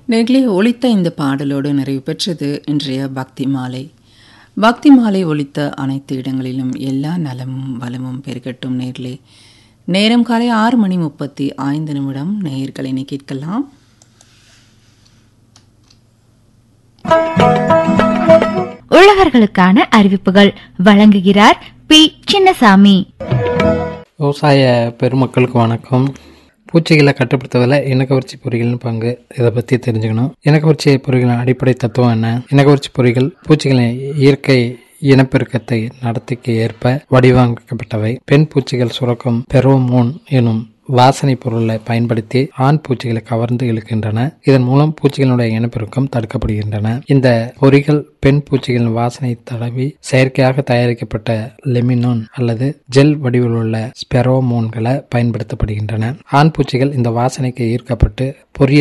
நேர்களே ஒலித்த இந்த பாடலோடு நிறைவு பெற்றது இன்றைய பக்தி மாலை பக்தி மாலை ஒலித்த அனைத்து இடங்களிலும் எல்லா நலமும் வளமும் பெருகட்டும் நேர்களே நேரம் காலை ஆறு மணி முப்பத்தி ஐந்து நிமிடம் நேயர்களை கேட்கலாம் உழவர்களுக்கான அறிவிப்புகள் வழங்குகிறார் பி சின்னசாமி விவசாய பெருமக்களுக்கு வணக்கம் பூச்சிகளை கட்டுப்படுத்துவதில் இனக்கவர்ச்சி பொறிகளின் பங்கு இதை பற்றி தெரிஞ்சுக்கணும் இனக்கவர்ச்சி பொறிகளின் அடிப்படை தத்துவம் என்ன இனக்கவர்ச்சி பொறிகள் பூச்சிகளின் இயற்கை இனப்பெருக்கத்தை நடத்திக்கு ஏற்ப வடிவமைக்கப்பட்டவை பெண் பூச்சிகள் சுரக்கும் பெரோமோன் எனும் வாசனை பொருளை பயன்படுத்தி ஆண் பூச்சிகளை கவர்ந்து இழுக்கின்றன இதன் மூலம் பூச்சிகளுடைய இனப்பெருக்கம் தடுக்கப்படுகின்றன இந்த பொறிகள் பெண் பூச்சிகளின் வாசனை தடவி செயற்கையாக தயாரிக்கப்பட்ட லெமினோன் அல்லது ஜெல் வடிவில் உள்ள ஸ்பெரோமோன்களை பயன்படுத்தப்படுகின்றன ஆண் பூச்சிகள் இந்த வாசனைக்கு ஈர்க்கப்பட்டு பொரிய